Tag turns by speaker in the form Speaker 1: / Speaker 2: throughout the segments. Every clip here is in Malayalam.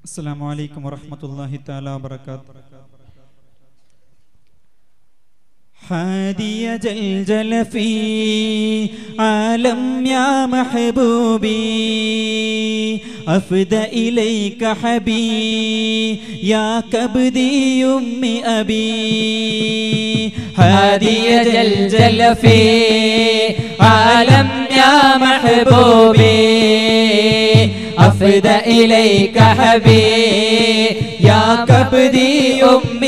Speaker 1: السلام عليكم ورحمة الله تعالى وبركاته حادي جلجل في عالم يا محبوبي أفد إليك حبي يا كبدي أم أبي
Speaker 2: هادي جلجل في عالم يا محبوبي أفد إليك حبي يا كبدي أم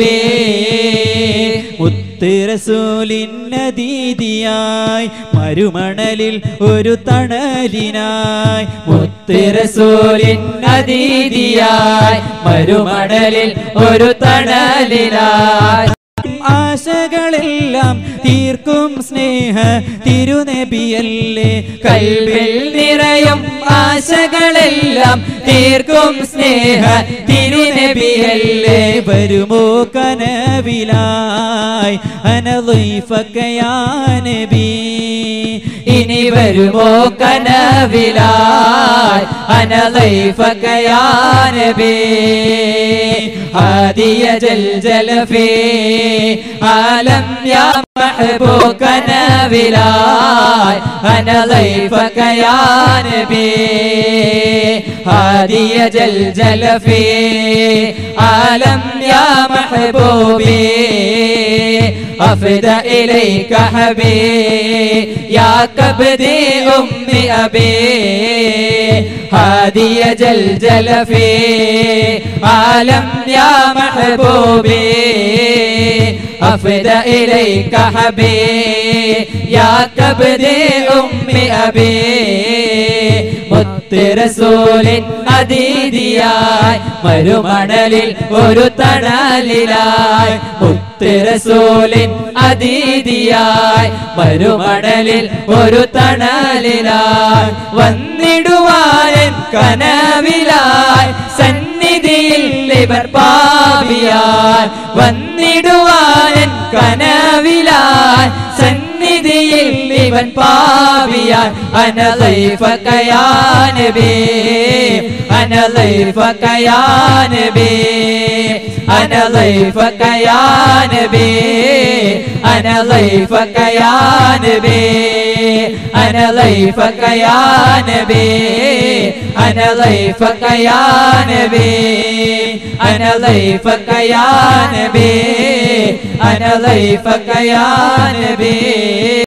Speaker 2: أبي
Speaker 1: മുത്ത് റസൂലിനദീതിയായി മരുമണലിൽ ഒരു തണലിനായി
Speaker 2: മുത്ത് റസൂലിൻ അതീതിയായി മരുമടലിൽ ഒരു തണലിലായി
Speaker 1: ആശകളെല്ലാം തീർക്കും സ്നേഹ തിരുനബിയല്ലേ
Speaker 2: കൽവിൽ നിറയും ആശകളെല്ലാം തീർക്കും സ്നേഹ തിരുനബിയല്ലേ
Speaker 1: വരുമോ കനവിലായി അനലൈഫക്കയാനബി
Speaker 2: ഇനി വരുമോ കനവിലായി അനലൈഫക്കയാനബി ഹാദിയ ജൽ ഫീ ആലം യാ മഹബൂ കനവിലായി അനലൈഫക്കയാനബി ഹാദിയ ജൽ ഫീ ആലം യാ محبوبي أفد إليك حبي يا كبدي أم أبي هادي جلجل في عالم يا محبوبي أفد إليك حبي يا كبدي أم أبي മുത്ത് റസൂലിൻ അതീതിയായി മരുമണലിൽ ഒരു തണലിലായി മുത്ത് റസൂലിൻ അതീതിയായി മരുമണലിൽ ഒരു തണലിലായി വന്നിടുവാനൻ കനവിലായി സന്നിധിയിൽ ഇവർ പാപിയായി വന്നിടുവാനൻ കനവിലായി സന്നിധിയിൽ ഇവൻ പാവിയാൻ അനലൈഫക്കയാനബി അനലൈഫക്കയാനബി അനലൈഫക്കയാനബി അനലൈഫക്കയാനബി അനലൈഫക്കയാനബി അനലൈഫക്കയാനബി അനലൈഫക്കയാനബി അനലൈഫക്കയാനബി